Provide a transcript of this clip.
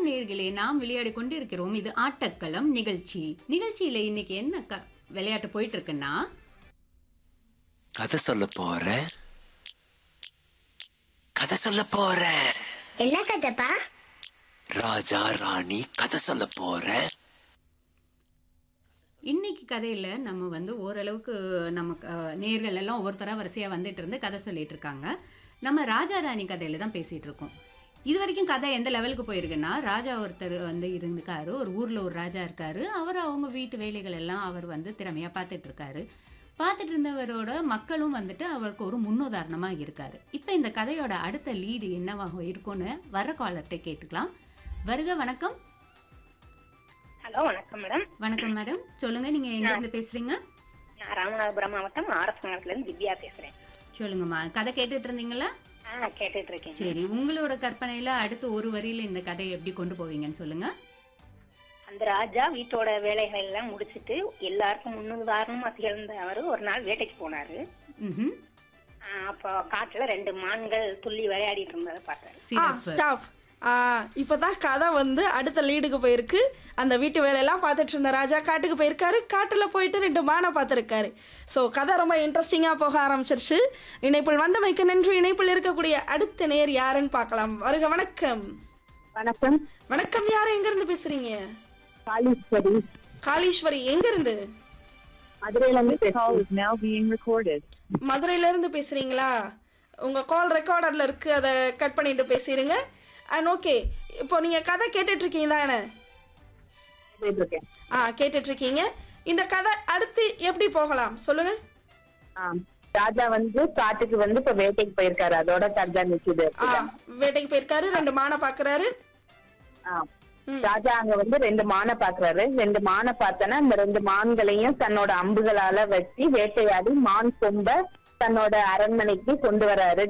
வணக்கம் நேர்களே நாம் விளையாடி கொண்டு இருக்கிறோம் இது ஆட்டக்களம் நிகழ்ச்சி நிகழ்ச்சியில இன்னைக்கு என்ன க- விளையாட்டு போயிட்டு இருக்குன்னா கதை சொல்ல போறேன் கதை சொல்ல போறேன் என்ன கதைப்பா ராஜா ராணி கதை சொல்ல போறேன் இன்னைக்கு கதையில நம்ம வந்து ஓரளவுக்கு நமக்கு அஹ், நேர்கள் எல்லாம் ஒவ்வொருத்தரா வரிசையா வந்துட்டு இருந்து கதை சொல்லிட்டு இருக்காங்க நம்ம ராஜா ராணி கதையில தான் பேசிட்டு இருக்கோம் இது வரைக்கும் கதை எந்த லெவலுக்கு போயிருக்குன்னா ராஜா ஒருத்தர் வந்து இருந்துக்காரு ஒரு ஊர்ல ஒரு ராஜா இருக்காரு அவர் அவங்க வீட்டு வேலைகள் எல்லாம் அவர் வந்து திறமையா பார்த்துட்டு இருக்காரு பார்த்துட்டு இருந்தவரோட மக்களும் வந்துட்டு அவருக்கு ஒரு முன்னுதாரணமா இருக்காரு இப்போ இந்த கதையோட அடுத்த லீடு என்னவாக இருக்கும்னு வர காலர்கிட்ட கேட்டுக்கலாம் வருக வணக்கம் ஹலோ வணக்கம் மேடம் வணக்கம் மேடம் சொல்லுங்க நீங்க எங்க இருந்து பேசுறீங்க நான் ராமநாதபுரம் மாவட்டம் ஆர்எஸ் நகரத்துல இருந்து திவ்யா பேசுறேன் சொல்லுங்கம்மா கதை கேட்டுட்டு இருந்தீங்களா ஆ கேட்டுட்டு இருக்கேன் சரி உங்களோட கற்பனையில அடுத்து ஒரு வரியில இந்த கதையை எப்படி கொண்டு போவீங்கன்னு சொல்லுங்க அந்த ராஜா வீட்டோட வேலைகள் எல்லாம் முடிச்சிட்டு எல்லாருக்கும் முன்னுதாரணமா திகழ்ந்த அவரு ஒரு நாள் வேட்டைக்கு போனாரு ம்ஹும். ஆ, அப்போ காட்டுல ரெண்டு மான்கள் துள்ளி விளையாடிட்டு இருந்ததை பார்த்தாரு ஆ சிறப்பு ஸ்டாப் ஆ இப்போதான் கதை வந்து அடுத்த லீடுக்கு போயிருக்கு அந்த வீட்டு வேலையெல்லாம் பார்த்துட்டு இருந்த ராஜா காட்டுக்கு போயிருக்காரு காட்டில் போயிட்டு ரெண்டு மானை பார்த்துருக்காரு ஸோ கதை ரொம்ப இன்ட்ரெஸ்டிங்காக போக ஆரம்பிச்சிருச்சு இணைப்பில் வந்தமைக்கு நன்றி இணைப்பில் இருக்கக்கூடிய அடுத்த நேர் யாருன்னு பார்க்கலாம் வருக வணக்கம் வணக்கம் வணக்கம் யார் எங்கேருந்து பேசுறீங்க காளீஸ்வரி காளீஸ்வரி எங்கேருந்து மதுரையில இருந்து call is now being recorded. மதுரையிலேருந்து பேசுகிறீங்களா உங்கள் கால் ரெக்கார்டரில் இருக்குது அதை கட் பண்ணிட்டு பேசிடுங்க அண்ட் ஓகே இப்போ நீங்கள் கதை கேட்டுட்டு இருக்கீங்க தானே இருக்கேன் ஆ கேட்டுட்டு இருக்கீங்க இந்த கதை அடுத்து எப்படி போகலாம் சொல்லுங்க ராஜா வந்து காட்டுக்கு வந்து இப்ப வேட்டைக்கு போயிருக்காரு அதோட கதை நிக்குது ஆ வேட்டைக்கு போயிருக்காரு ரெண்டு மானை பாக்குறாரு ஆ. ராஜா அங்க வந்து ரெண்டு மானை பாக்குறாரு ரெண்டு மானை பார்த்தனா அந்த ரெண்டு மான்களையும் தன்னோட அம்புகளால வச்சு வேட்டையாடி மான் கொம்ப தன்னோட அரண்மனைக்கு கொண்டு வராரு